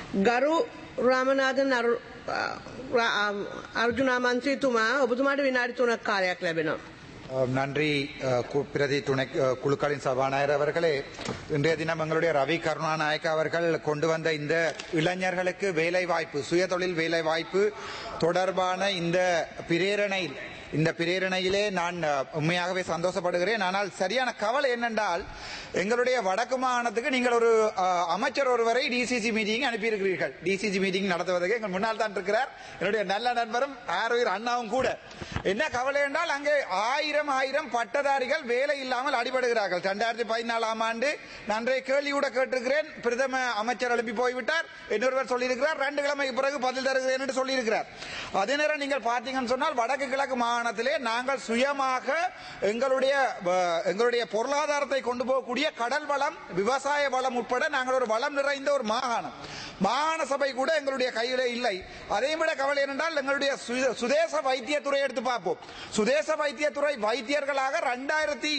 ගරු රාමනාදන් අරු- රා- අර්ජුනා මන්ත්‍රීතුමා ඔබතුමාට විනාඩි තුනක් කාලයක් ලැබෙනවා. அஹ் நன்றி அஹ் கு- பிரதி துணை அஹ் குழுக்களின் சபாநாயகர் அவர்களே இன்றைய தினம் எங்களுடைய ரவி கருணாநாயக்க அவர்கள் கொண்டு வந்த இந்த இளைஞர்களுக்கு வேலை வாய்ப்பு சுயதொழில் வேலை வாய்ப்பு தொடர்பான இந்த பிரேரணை இந்த பிரேரணையிலே நான் அஹ், உண்மையாகவே சந்தோஷப்படுகிறேன் ஆனால் சரியான கவலை என்னென்றால் எங்களுடைய வடக்கு மாகாணத்துக்கு நீங்கள் ஒரு அஹ், அமைச்சர் ஒருவரை டிசிசி மீட்டிங் அனுப்பியிருக்கிறீர்கள் டிசிசி மீட்டிங் நடத்துவதற்கு எங்கள் முன்னால் தான் இருக்கிறார் என்னுடைய நல்ல நண்பரும் ஆரோக்கிய அண்ணாவும் கூட என்ன கவலை என்றால் அங்கே ஆயிரம் ஆயிரம் பட்டதாரிகள் வேலை இல்லாமல் அடிபடுகிறார்கள் ரெண்டாயிரத்தி பதினாலாம் ஆண்டு நான் இன்றைய கேள்வியோட கேட்டிருக்கிறேன் பிரதம அமைச்சர் எழுப்பி போய்விட்டார் இன்னொருவர் சொல்லியிருக்கிறார் ரெண்டு கிழமைக்கு பிறகு பதில் தருகிறேன் என்று சொல்லியிருக்கிறார் அதே நேரம் நீங்கள் பார்த்தீங்கன்னு சொன்னால் வடக்கு கிழக்கு மாகாணத்திலே நாங்கள் சுயமாக எங்களுடைய அஹ், எங்களுடைய பொருளாதாரத்தை கொண்டு போகக்கூடிய கடல் வளம் விவசாய வளம் உட்பட நாங்கள் ஒரு வளம் நிறைந்த ஒரு மாகாணம் மாகாண சபை கூட எங்களுடைய கையிலே இல்லை அதை விட கவலை என்னென்றால் எங்களுடைய சு- சுதேச வைத்தியத்துறை எடுத்து பார்ப்போம் சுதேச வைத்தியத்துறை வைத்தியர்களாக ரெண்டாயிரத்தி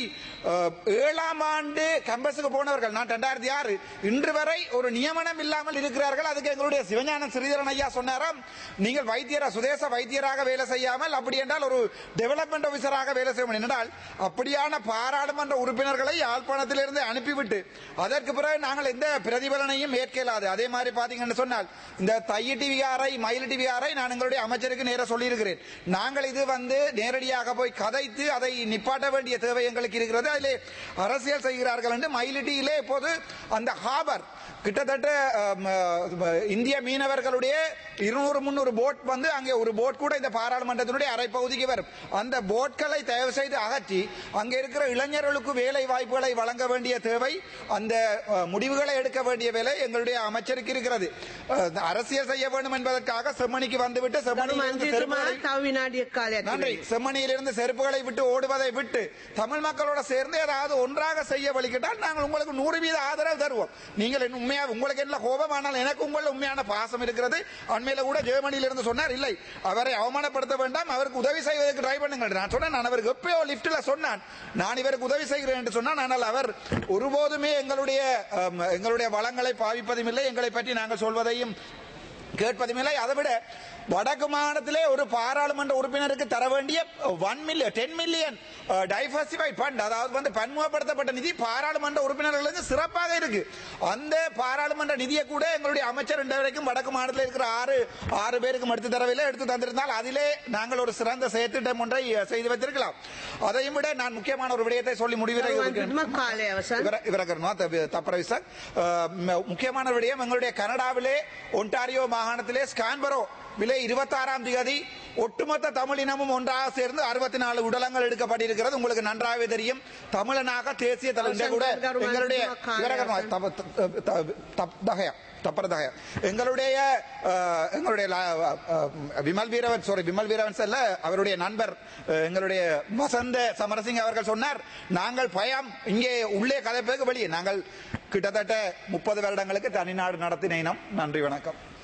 ஏழாம் ஆண்டு கம்பஸுக்கு போனவர்கள் நான் ரெண்டாயிரத்தி ஆறு இன்று வரை ஒரு நியமனம் இல்லாமல் இருக்கிறார்கள் அதுக்கு எங்களுடைய சிவஞான ஸ்ரீதரன் ஐயா சொன்னாராம் நீங்கள் வைத்தியரா சுதேச வைத்தியராக வேலை செய்யாமல் அப்படி என்றால் ஒரு டெவலப்மெண்ட் ஆபீசராக வேலை செய்ய முடியும் என்றால் அப்படியான பாராளுமன்ற உறுப்பினர்களை யாழ்ப்பாணத்திலிருந்து அனுப்பிவிட்டு அதற்கு பிறகு நாங்கள் எந்த பிரதிபலனையும் ஏற்கலாது அதே மாதிரி பாத்தீங்கன்னு சொன்னால் இந்த தைய டிவிஆரை மயில் டிவிஆரை நான் எங்களுடைய அமைச்சருக்கு நேர சொல்லியிருக்கிறேன் நாங்கள் இது வந்து நேரடியாக போய் கதைத்து அதை நிப்பாட்ட வேண்டிய தேவை எங்களுக்கு இருக்கிறது அதிலே அரசியல் செய்கிறார்கள் என்று மயிலிட்டியிலே இப்போது அந்த ஹாபர் கிட்டத்தட்ட அம், அஹ், இந்திய மீனவர்களுடைய இருநூறு முன்னூறு போட் வந்து அங்கே ஒரு போட் கூட இந்த பாராளுமன்றத்தினுடைய அரை பகுதிக்கு வரும் அந்த போட்களை தயவு செய்து அகற்றி அங்கே இருக்கிற இளைஞர்களுக்கு வேலை வாய்ப்புகளை வழங்க வேண்டிய தேவை அந்த அஹ், முடிவுகளை எடுக்க வேண்டிய வேலை எங்களுடைய அமைச்சருக்கு இருக்கிறது அஹ், அரசியல் செய்ய வேண்டும் என்பதற்காக செம்மணிக்கு வந்துவிட்டு ගරු செம்மணியிலிருந்து මන්ත්‍රීතුමා செருப்புகளை තව විනාඩියක් කාලයක් நன்றி තිබෙනවා. செம்மணியிலிருந்து செருப்புகளை விட்டு ஓடுவதை விட்டு தமிழ் மக்களோட சேர்ந்து ஏதாவது ஒன்றாக செய்ய வழிகிட்டால் நாங்கள் உங்களுக்கு நூறு வீத ஆதரவு தருவோம் நீங்கள் என்ன உண்மையா உங்களுக்கு என்ன கோபம் ஆனால் எனக்கு உங்கள் உண்மையான பாசம் இருக்கிறது அண்மையில கூட ஜெர்மனியில இருந்து சொன்னார் இல்லை அவரை அவமானப்படுத்த வேண்டாம் அவருக்கு உதவி செய்வதற்கு ட்ரை பண்ணுங்கள் நான் சொன்னேன் நான் அவருக்கு எப்பயோ லிப்ட்ல சொன்னான் நான் இவருக்கு உதவி செய்கிறேன் என்று சொன்னான் ஆனால் அவர் ஒருபோதுமே எங்களுடைய அம், எங்களுடைய வளங்களை பாவிப்பதும் இல்லை எங்களை பற்றி நாங்கள் சொல்வதையும் கேட்பதும் இல்லை அதை விட வடக்கு மாநிலத்திலே ஒரு பாராளுமன்ற உறுப்பினருக்கு தர வேண்டிய one million ten million diversified fund அதாவது வந்து பன்முகப்படுத்தப்பட்ட நிதி பாராளுமன்ற உறுப்பினர்களுக்கு சிறப்பாக இருக்கு அந்த பாராளுமன்ற நிதியை கூட எங்களுடைய அமைச்சர் இன்று வரைக்கும் வடக்கு மாநிலத்தில் இருக்கிற ஆறு ஆறு பேருக்கு எடுத்து தரவில்லை எடுத்து தந்திருந்தால் அதிலே நாங்கள் ஒரு சிறந்த செயற்திட்டம் ஒன்றை அஹ், செய்து வைத்திருக்கலாம் அதையும் விட நான் முக்கியமான ஒரு விடயத்தை சொல்லி முடிவிலை ගරු ஒதுக்கிறேன். මන්ත්‍රීතුමා කාලය අවසන්. இவர- இவரகர்மா த- தப்பர விசாக். அஹ், ம- முக்கியமான விடயம் எங்களுடைய கனடாவிலே ஒன்டாரியோ மாகாணத்திலே ஸ்கான்பரோ விலை இருபத்தாறாம் தேதி ஒட்டுமொத்த தமிழினமும் ஒன்றாக சேர்ந்து அறுபத்தி நாலு உடலங்கள் எடுக்கப்பட்டிருக்கிறது உங்களுக்கு நன்றாகவே தெரியும் தமிழனாக தேசிய தலைவர் கூட எங்களுடைய இவரகர்மா தப- த- த- தப்- தகயா தப்பர தகயா எங்களுடைய அஹ், எங்களுடைய லா- அஹ், விமல் வீரவன் சாரி விமல் வீரவன் செல்ல அவருடைய நண்பர் அஹ், எங்களுடைய வசந்த சமரசிங் அவர்கள் சொன்னார் நாங்கள் பயம் இங்கே உள்ளே கதைப்பதற்கு வெளியே நாங்கள் கிட்டத்தட்ட முப்பது வருடங்களுக்கு தனிநாடு நடத்தின இனம் நன்றி வணக்கம்